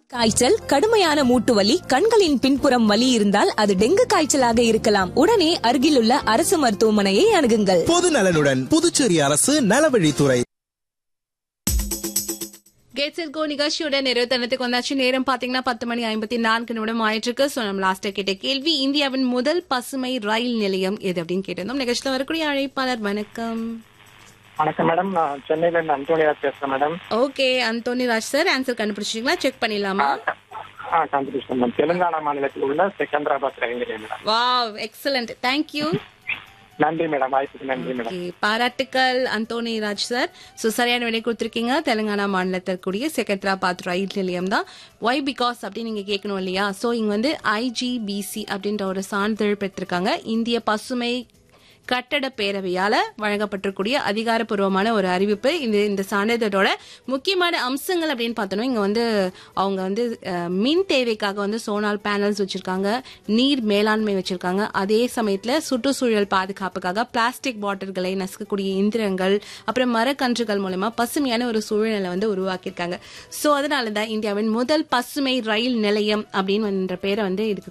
காய்ச்சல் கடுமையான மூட்டு வலி கண்களின் பின்புறம் வலி இருந்தால் அது டெங்கு காய்ச்சலாக இருக்கலாம் உடனே அருகிலுள்ள அரசு மருத்துவமனையை அணுகுங்கள் பொது நலனுடன் புதுச்சேரி அரசு நலவழித்துறை கெட்ஸ் இட் கோ நிகழ்ச்சியோட நிறைவுத்தனத்துக்கு வந்தாச்சு நேரம் பாத்தீங்கன்னா பத்து மணி ஐம்பத்தி நான்கு நிமிடம் ஆயிட்டு இருக்கு ஸோ நம்ம லாஸ்டா கேட்ட கேள்வி இந்தியாவின் முதல் பசுமை ரயில் நிலையம் எது அப்படின்னு கேட்டிருந்தோம் நிகழ்ச்சியில் வரக்கூடிய அழைப்பாளர் வணக்கம் வணக்கம் மேடம் நான் சென்னையில இருந்து அந்தோனியா பேசுறேன் madam okay Anthony Raj sir answer கண்டுபிடிச்சிங்களா செக் பண்ணிடலாமா ஆ கான்ட்ரிபியூஷன் மேம் தெலுங்கானா மாநிலத்தில் உள்ள செகந்திராபாத் ரயில் நிலையம் மேடம் வாவ் எக்ஸலண்ட் தேங்க்யூ நன்றி மேடம் வாய்ப்புக்கு நன்றி மேடம் ஓகே பாராட்டுக்கள் அந்தோனி ராஜ் சார் ஸோ சரியான விடை கொடுத்துருக்கீங்க தெலுங்கானா மாநிலத்தில் கூடிய செகத்ராபாத் ரயில் நிலையம் தான் ஒய் பிகாஸ் அப்படின்னு நீங்க கேட்கணும் இல்லையா ஸோ இங்க வந்து ஐஜிபிசி அப்படின்ற ஒரு சான்றிதழ் பெற்றிருக்காங்க இந்திய பசுமை கட்டட பேரவையால வழங்கப்பட்டிருக்கூடிய அதிகாரப்பூர்வமான ஒரு அறிவிப்பு இந்த இந்த சான்றிதழோட முக்கியமான அம்சங்கள் அப்படின்னு பார்த்தோம்னா இங்க வந்து அவங்க வந்து அஹ், மின் தேவைக்காக வந்து சோலார் பேனல்ஸ் வச்சிருக்காங்க நீர் மேலாண்மை வச்சிருக்காங்க அதே சமயத்துல சுற்றுச்சூழல் பாதுகாப்புக்காக பிளாஸ்டிக் பாட்டில்களை நசுக்கக்கூடிய இயந்திரங்கள் அப்புறம் மரக்கன்றுகள் மூலமா பசுமையான ஒரு சூழ்நிலை வந்து உருவாக்கியிருக்காங்க ஸோ அதனால தான் இந்தியாவின் முதல் பசுமை ரயில் நிலையம் அப்படின்னு என்ற பேரை வந்து இதுக்கு